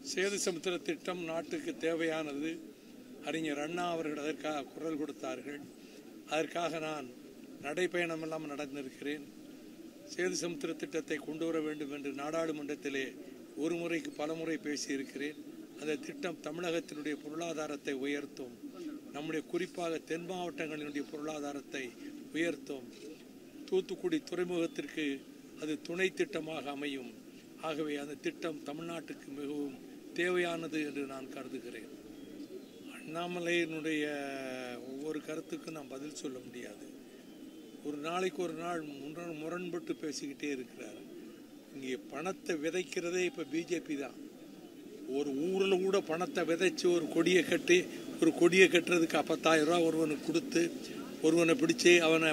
சேது சமுத்திர திட்டம் நாட்டுக்கு தேவையானது அறிஞர் அண்ணா அவர்கள் அதற்காக குரல் கொடுத்தார்கள் அதற்காக நான் நடைப்பயணம் எல்லாம் நடந்திருக்கிறேன் சேது சமுத்திர திட்டத்தை கொண்டு வர வேண்டும் என்று நாடாளுமன்றத்திலே ஒரு முறைக்கு பல முறை பேசியிருக்கிறேன் அந்த திட்டம் தமிழகத்தினுடைய பொருளாதாரத்தை உயர்த்தும் நம்முடைய குறிப்பாக தென் மாவட்டங்களினுடைய பொருளாதாரத்தை உயர்த்தும் தூத்துக்குடி துறைமுகத்திற்கு அது துணை திட்டமாக அமையும் ஆகவே அந்த திட்டம் தமிழ்நாட்டுக்கு மிகவும் தேவையானது என்று நான் கருதுகிறேன் அண்ணாமலையினுடைய ஒவ்வொரு கருத்துக்கும் நான் பதில் சொல்ல முடியாது ஒரு நாளைக்கு ஒரு நாள் முரண் முரண்பட்டு பேசிக்கிட்டே இருக்கிறார் இங்கே பணத்தை விதைக்கிறதே இப்போ பிஜேபி தான் ஒரு ஊரில் கூட பணத்தை விதைச்சு ஒரு கொடியை கட்டி ஒரு கொடியை கட்டுறதுக்கு பத்தாயிரம் ரூபா ஒருவனுக்கு கொடுத்து ஒருவனை பிடிச்சி அவனை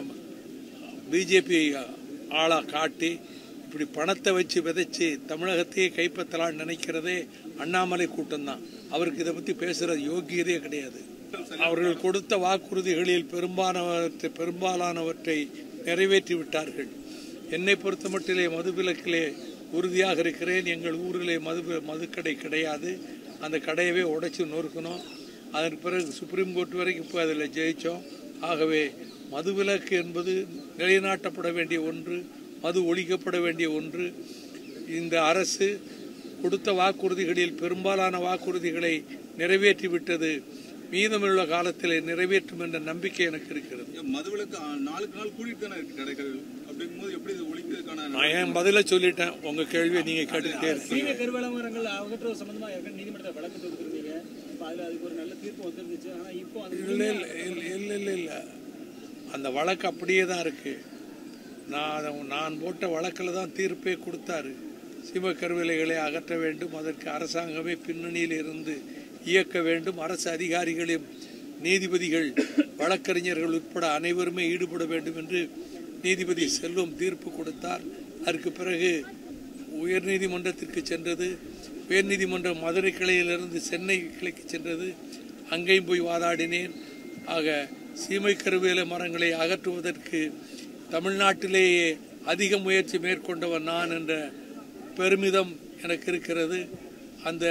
பிஜேபி ஆளாக காட்டி இப்படி பணத்தை வச்சு விதைச்சு தமிழகத்தையே கைப்பற்றலாம்னு நினைக்கிறதே அண்ணாமலை கூட்டம்தான் அவருக்கு இதை பற்றி பேசுகிற யோகியதே கிடையாது அவர்கள் கொடுத்த வாக்குறுதிகளில் பெரும்பாலானவற்றை பெரும்பாலானவற்றை நிறைவேற்றி விட்டார்கள் என்னை பொறுத்த மட்டிலே மதுவிலக்கிலே உறுதியாக இருக்கிறேன் எங்கள் ஊரிலே மது மதுக்கடை கிடையாது அந்த கடையவே உடைச்சு நொறுக்கணும் அதன் பிறகு சுப்ரீம் கோர்ட் வரைக்கும் போய் அதில் ஜெயித்தோம் ஆகவே மதுவிலக்கு என்பது நிலைநாட்டப்பட வேண்டிய ஒன்று மது ஒழிக்கப்பட வேண்டிய ஒன்று இந்த அரசு கொடுத்த வாக்குறுதிகளில் பெரும்பாலான வாக்குறுதிகளை நிறைவேற்றி விட்டது மீதமுள்ள காலத்தில் நிறைவேற்றும் என்ற நம்பிக்கை எனக்கு இருக்கிறது ஏன் மதுவிலக்கு ஆ, நாளுக்கு நாள் கூடிட்டு தானே இருக்கு கடைகள் அப்படிங்கும்போது எப்படி இது ஒழிக்கிறதுக்கான நான் என் பதில சொல்லிட்டேன் உங்க கேள்வியை நீங்க கேட்டுக்கிட்டே இருக்கீங்க சீன கருவேலமரங்கள் அகற்றுவது சம்பந்தமா ஏற்கனவே நீதிமன்றத்தில் வழக்கு தொடுத்திருந்தீங்க இப்போ அதில் அதுக்கு ஒரு நல்ல தீர்ப்பு வந்துருந்துச்சு ஆனால் இப்போ அது இல்லை இல்லை இல்லை இல்லை இல்லை இல்லை அந்த வழக்கு அப்படியே தான் இருக்கு நான் அதை நான் போட்ட வழக்கில் தான் தீர்ப்பே கொடுத்தாரு சிவ கருவிலைகளை அகற்ற வேண்டும் அதற்கு அரசாங்கமே பின்னணியில் இருந்து இயக்க வேண்டும் அரசு அதிகாரிகளும் நீதிபதிகள் வழக்கறிஞர்கள் உட்பட அனைவருமே ஈடுபட வேண்டும் என்று நீதிபதி செல்வம் தீர்ப்பு கொடுத்தார் அதற்கு பிறகு உயர்நீதிமன்றத்திற்கு சென்றது உயர்நீதிமன்றம் மதுரை கிளையிலிருந்து சென்னை கிளைக்கு சென்றது அங்கேயும் போய் வாதாடினேன் ஆக சீமை கருவேல மரங்களை அகற்றுவதற்கு தமிழ்நாட்டிலேயே அதிக முயற்சி மேற்கொண்டவன் நான் என்ற பெருமிதம் எனக்கு இருக்கிறது அந்த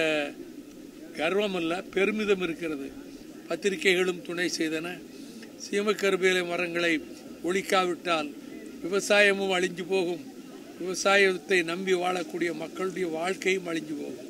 கர்வம் அல்ல பெருமிதம் இருக்கிறது பத்திரிகைகளும் துணை செய்தன சீமக்கருவேல மரங்களை ஒழிக்காவிட்டால் விவசாயமும் அழிஞ்சு போகும் விவசாயத்தை நம்பி வாழக்கூடிய மக்களுடைய வாழ்க்கையும் அழிஞ்சு போகும்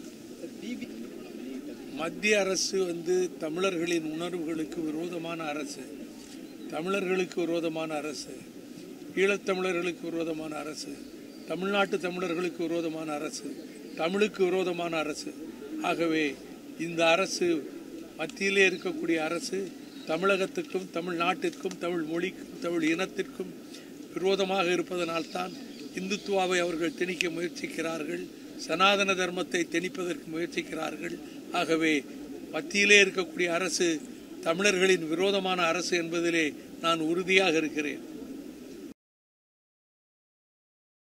மத்திய அரசு வந்து தமிழர்களின் உணர்வுகளுக்கு விரோதமான அரசு தமிழர்களுக்கு விரோதமான அரசு ஈழத்தமிழர்களுக்கு விரோதமான அரசு தமிழ்நாட்டு தமிழர்களுக்கு விரோதமான அரசு தமிழுக்கு விரோதமான அரசு ஆகவே இந்த அரசு மத்தியிலே இருக்கக்கூடிய அரசு தமிழகத்துக்கும் தமிழ்நாட்டிற்கும் தமிழ் மொழிக்கும் தமிழ் இனத்திற்கும் விரோதமாக இருப்பதனால்தான் இந்துத்துவாவை அவர்கள் திணிக்க முயற்சிக்கிறார்கள் சனாதன தர்மத்தை திணிப்பதற்கு முயற்சிக்கிறார்கள் ஆகவே மத்தியிலே இருக்கக்கூடிய அரசு தமிழர்களின் விரோதமான அரசு என்பதிலே நான் உறுதியாக இருக்கிறேன்